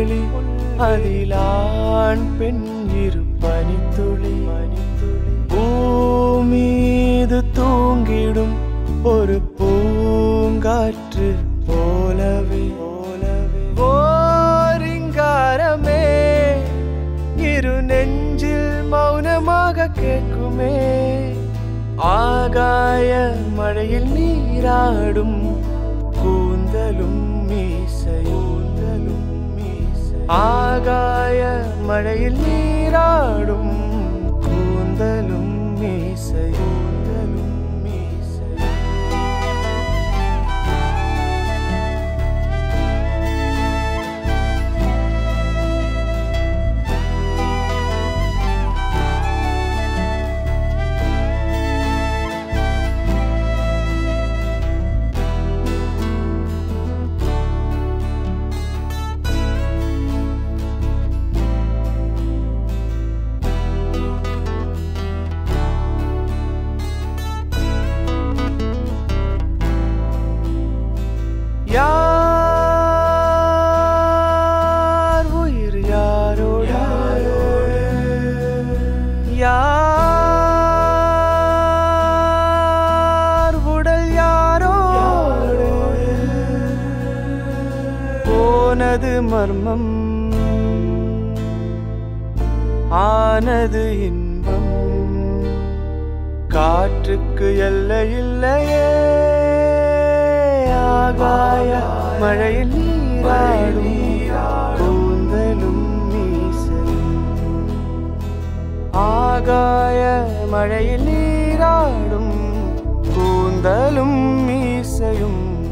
புல்வெளி அதிலான் பெண் இரு பனித்துளி பூமீது தூங்கிடும் ஒரு பூங்காற்று போலவே போலவே ஓரிங்காரமே இரு நெஞ்சில் மௌனமாக கேட்குமே ஆகாய மழையில் நீராடும் கூந்தலும் மீசையூந்தலும் மீசை ஆகாய மழையில் நீராடும் கூந்தலும் மீசையூந்தலும் மீசை யார் உயிர் யாரோடு யார் உடல் யாரோடு போனது மர்மம் ஆனது இன்பம் காற்றுக்கு எல்லை இல்லையே ஆகாய மழையில் நீராடும் கூந்தலும் மீசலும் ஆகாய மழையில் நீராடும் கூந்தலும் மீசையும்